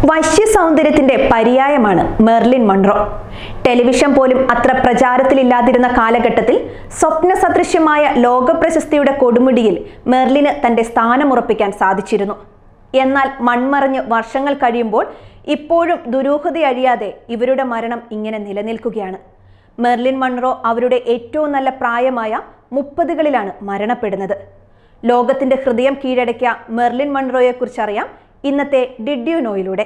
വശ്യ സൗന്ദര്യത്തിന്റെ പര്യായമാണ് Merlin Munro television പോലും അത്ര പ്രചാരത്തിലില്ലാതിരുന്ന കാലഘട്ടത്തിൽ സ്വപ്ന സദൃശ്യമായ ലോകപ്രശസ്തിയുടെ കൊടുമുടിയിൽ മെർലിന് തന്റെ സ്ഥാനമുറപ്പിക്കാൻ സാധിച്ചിരുന്നു എന്നാൽ മൺമറഞ്ഞ് വർഷങ്ങൾ കഴിയുമ്പോൾ ഇപ്പോഴും ദുരൂഹതയഴിയാതെ ഇവരുടെ മരണം ഇങ്ങനെ നിലനിൽക്കുകയാണ് മെർലിൻ മൺറോ അവരുടെ ഏറ്റവും നല്ല പ്രായമായ മുപ്പതുകളിലാണ് മരണപ്പെടുന്നത് ലോകത്തിന്റെ ഹൃദയം കീഴടക്കിയ മെർലിൻ മൺറോയെക്കുറിച്ച് അറിയാം ഇന്നത്തെ ഡിഡ് യു നോയിലൂടെ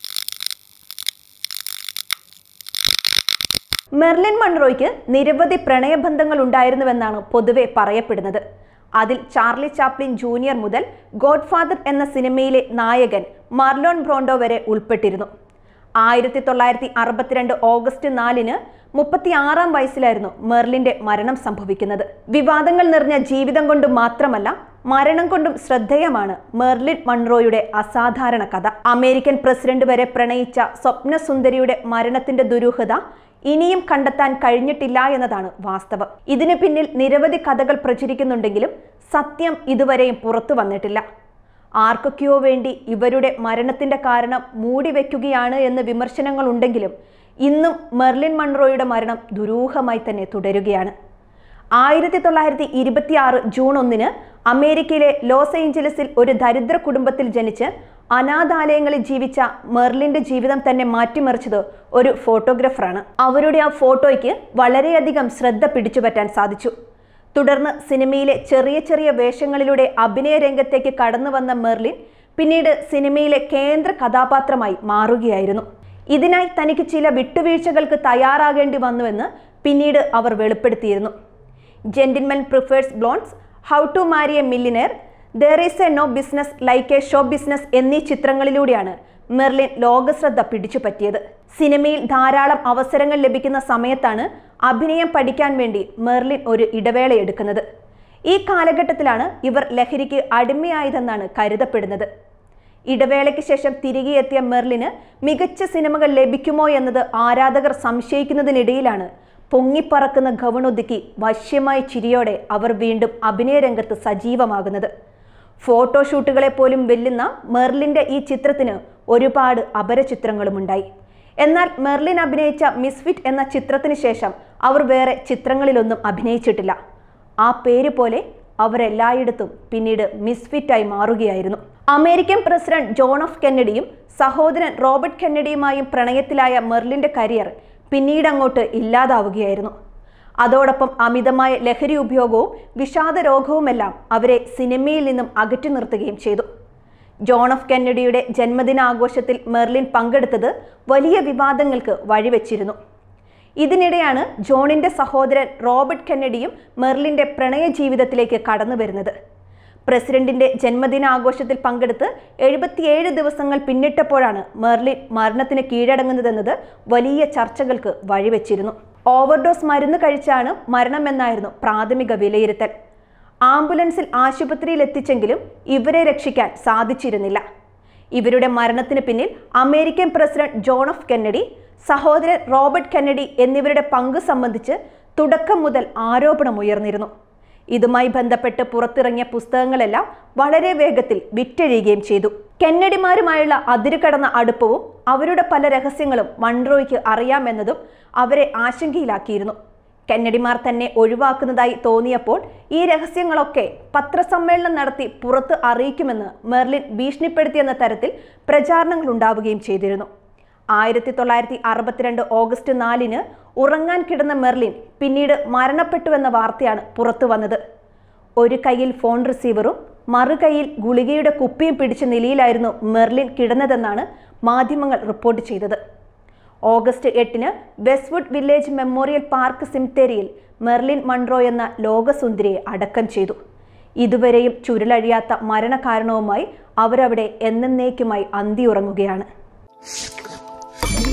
മെർലിൻ മൺറോയ്ക്ക് നിരവധി പ്രണയബന്ധങ്ങൾ ഉണ്ടായിരുന്നുവെന്നാണ് പൊതുവെ പറയപ്പെടുന്നത് അതിൽ ചാർലി ചാപ്ലിൻ ജൂനിയർ മുതൽ ഗോഡ്ഫാദർ എന്ന സിനിമയിലെ നായകൻ മാർലോൺ ബ്രോണ്ടോ വരെ ഉൾപ്പെട്ടിരുന്നു ആയിരത്തി തൊള്ളായിരത്തി അറുപത്തിരണ്ട് ഓഗസ്റ്റ് നാലിന് മുപ്പത്തിയാറാം വയസ്സിലായിരുന്നു മെർലിന്റെ മരണം സംഭവിക്കുന്നത് വിവാദങ്ങൾ നിറഞ്ഞ ജീവിതം കൊണ്ട് മാത്രമല്ല മരണം കൊണ്ടും ശ്രദ്ധേയമാണ് മെർലിൻ മൺറോയുടെ അസാധാരണ കഥ അമേരിക്കൻ പ്രസിഡന്റ് വരെ പ്രണയിച്ച സ്വപ്നസുന്ദരിയുടെ മരണത്തിന്റെ ദുരൂഹത ഇനിയും കണ്ടെത്താൻ കഴിഞ്ഞിട്ടില്ല എന്നതാണ് വാസ്തവം ഇതിന് പിന്നിൽ നിരവധി കഥകൾ പ്രചരിക്കുന്നുണ്ടെങ്കിലും സത്യം ഇതുവരെയും പുറത്തു വന്നിട്ടില്ല ആർക്കൊക്കെയോ വേണ്ടി ഇവരുടെ മരണത്തിന്റെ കാരണം മൂടിവെക്കുകയാണ് എന്ന് വിമർശനങ്ങൾ ഉണ്ടെങ്കിലും ഇന്നും മെർലിൻ മൺറോയുടെ മരണം ദുരൂഹമായി തന്നെ തുടരുകയാണ് ആയിരത്തി തൊള്ളായിരത്തി ഇരുപത്തി ആറ് ജൂൺ ഒന്നിന് അമേരിക്കയിലെ ലോസ് ഏഞ്ചലസിൽ ഒരു ദരിദ്ര കുടുംബത്തിൽ ജനിച്ച് അനാഥാലയങ്ങളിൽ ജീവിച്ച മെർലിന്റെ ജീവിതം തന്നെ മാറ്റിമറിച്ചത് ഒരു ഫോട്ടോഗ്രാഫറാണ് അവരുടെ ആ ഫോട്ടോയ്ക്ക് വളരെയധികം ശ്രദ്ധ പിടിച്ചുപറ്റാൻ സാധിച്ചു തുടർന്ന് സിനിമയിലെ ചെറിയ ചെറിയ വേഷങ്ങളിലൂടെ അഭിനയ രംഗത്തേക്ക് കടന്നു വന്ന മെർലിൻ പിന്നീട് സിനിമയിലെ കേന്ദ്ര കഥാപാത്രമായി മാറുകയായിരുന്നു ഇതിനായി തനിക്ക് ചില വിട്ടുവീഴ്ചകൾക്ക് തയ്യാറാകേണ്ടി വന്നുവെന്ന് പിന്നീട് അവർ വെളിപ്പെടുത്തിയിരുന്നു gentlemen prefers blondes how to marry a millionaire there is a no business like a show business എന്നീ ചിത്രങ്ങളിലൂടെയാണ് മെർലിൻ ലോകശ്രദ്ധ പിടിച്ചുപറ്റിയത് സിനിമയിൽ ധാരാളം അവസരങ്ങൾ ലഭിക്കുന്ന സമയത്താണ് അഭിനയം പഠിക്കാൻ വേണ്ടി മെർലിൻ ഒരു ഇടവേള എടുക്കുന്നത് ഈ കാലഘട്ടത്തിലാണ് ഇവർ ലഹരിക്ക് അടിമയായതെന്നാണ് കരുതപ്പെടുന്നത് ഇടവേളയ്ക്ക് ശേഷം തിരികെ എത്തിയ മെർലിന് മികച്ച സിനിമകൾ ലഭിക്കുമോ എന്നത് ആരാധകർ സംശയിക്കുന്നതിനിടയിലാണ് പൊങ്ങിപ്പറക്കുന്ന ഗവണൊതുക്കി വശ്യമായ ചിരിയോടെ അവർ വീണ്ടും അഭിനയ രംഗത്ത് സജീവമാകുന്നത് ഫോട്ടോഷൂട്ടുകളെ പോലും വെല്ലുന്ന മെർലിന്റെ ഈ ചിത്രത്തിന് ഒരുപാട് അപരചിത്രങ്ങളുമുണ്ടായി എന്നാൽ മെർലിൻ അഭിനയിച്ച മിസ്ഫിറ്റ് എന്ന ചിത്രത്തിന് ശേഷം അവർ വേറെ ചിത്രങ്ങളിലൊന്നും അഭിനയിച്ചിട്ടില്ല ആ പേര് പോലെ അവരെല്ലായിടത്തും പിന്നീട് മിസ്ഫിറ്റായി മാറുകയായിരുന്നു അമേരിക്കൻ പ്രസിഡന്റ് ജോൺ ഓഫ് കെന്നഡിയും സഹോദരൻ റോബർട്ട് കെന്നഡിയുമായും പ്രണയത്തിലായ മെർലിന്റെ കരിയർ പിന്നീട് അങ്ങോട്ട് ഇല്ലാതാവുകയായിരുന്നു അതോടൊപ്പം അമിതമായ ലഹരി ഉപയോഗവും വിഷാദ രോഗവുമെല്ലാം അവരെ സിനിമയിൽ നിന്നും അകറ്റി നിർത്തുകയും ചെയ്തു ജോൺ ഓഫ് കെന്നഡിയുടെ ജന്മദിനാഘോഷത്തിൽ മെർലിൻ പങ്കെടുത്തത് വലിയ വിവാദങ്ങൾക്ക് വഴിവെച്ചിരുന്നു ഇതിനിടെയാണ് ജോണിന്റെ സഹോദരൻ റോബർട്ട് കെന്നഡിയും മെർലിന്റെ പ്രണയ ജീവിതത്തിലേക്ക് കടന്നു വരുന്നത് പ്രസിഡന്റിന്റെ ജന്മദിനാഘോഷത്തിൽ പങ്കെടുത്ത് എഴുപത്തിയേഴ് ദിവസങ്ങൾ പിന്നിട്ടപ്പോഴാണ് മെർലിൻ മരണത്തിന് കീഴടങ്ങുന്നതെന്നത് വലിയ ചർച്ചകൾക്ക് വഴിവെച്ചിരുന്നു ഓവർഡോസ് മരുന്ന് കഴിച്ചാണ് മരണമെന്നായിരുന്നു പ്രാഥമിക വിലയിരുത്തൽ ആംബുലൻസിൽ ആശുപത്രിയിൽ എത്തിച്ചെങ്കിലും ഇവരെ രക്ഷിക്കാൻ സാധിച്ചിരുന്നില്ല ഇവരുടെ മരണത്തിന് പിന്നിൽ American president John F Kennedy സഹോദരൻ റോബർട്ട് കെന്നഡി എന്നിവരുടെ പങ്ക് സംബന്ധിച്ച് തുടക്കം മുതൽ ആരോപണമുയർന്നിരുന്നു ഇതുമായി ബന്ധപ്പെട്ട് പുറത്തിറങ്ങിയ പുസ്തകങ്ങളെല്ലാം വളരെ വേഗത്തിൽ വിറ്റഴിയുകയും ചെയ്തു കെന്നഡിമാരുമായുള്ള അതിരുകടന്ന അടുപ്പവും അവരുടെ പല രഹസ്യങ്ങളും മൺറോയ്ക്ക് അറിയാമെന്നതും അവരെ ആശങ്കയിലാക്കിയിരുന്നു കെന്നഡിമാർ തന്നെ ഒഴിവാക്കുന്നതായി തോന്നിയപ്പോൾ ഈ രഹസ്യങ്ങളൊക്കെ പത്രസമ്മേളനം നടത്തി പുറത്ത് അറിയിക്കുമെന്ന് മെർലിൻ ഭീഷണിപ്പെടുത്തിയെന്ന തരത്തിൽ പ്രചാരണങ്ങൾ ഉണ്ടാവുകയും ചെയ്തിരുന്നു ആയിരത്തി തൊള്ളായിരത്തി അറുപത്തിരണ്ട് ഓഗസ്റ്റ് നാലിന് ഉറങ്ങാൻ കിടന്ന മെർലിൻ പിന്നീട് മരണപ്പെട്ടുവെന്ന വാർത്തയാണ് പുറത്തു വന്നത് ഒരു കയ്യിൽ ഫോൺ റിസീവറും മറുകൈയിൽ ഗുളികയുടെ കുപ്പിയും പിടിച്ച നിലയിലായിരുന്നു മെർലിൻ കിടന്നതെന്നാണ് മാധ്യമങ്ങൾ റിപ്പോർട്ട് ചെയ്തത് ഓഗസ്റ്റ് എട്ടിന് വെസ്റ്റ്വുഡ് വില്ലേജ് മെമ്മോറിയൽ പാർക്ക് സിംതേരിയിൽ മെർലിൻ മൺറോ എന്ന ലോകസുന്ദരിയെ അടക്കം ചെയ്തു ഇതുവരെയും ചുരുളഴിയാത്ത മരണകാരണവുമായി അവരവിടെ എന്നേക്കുമായി അന്തിയുറങ്ങുകയാണ്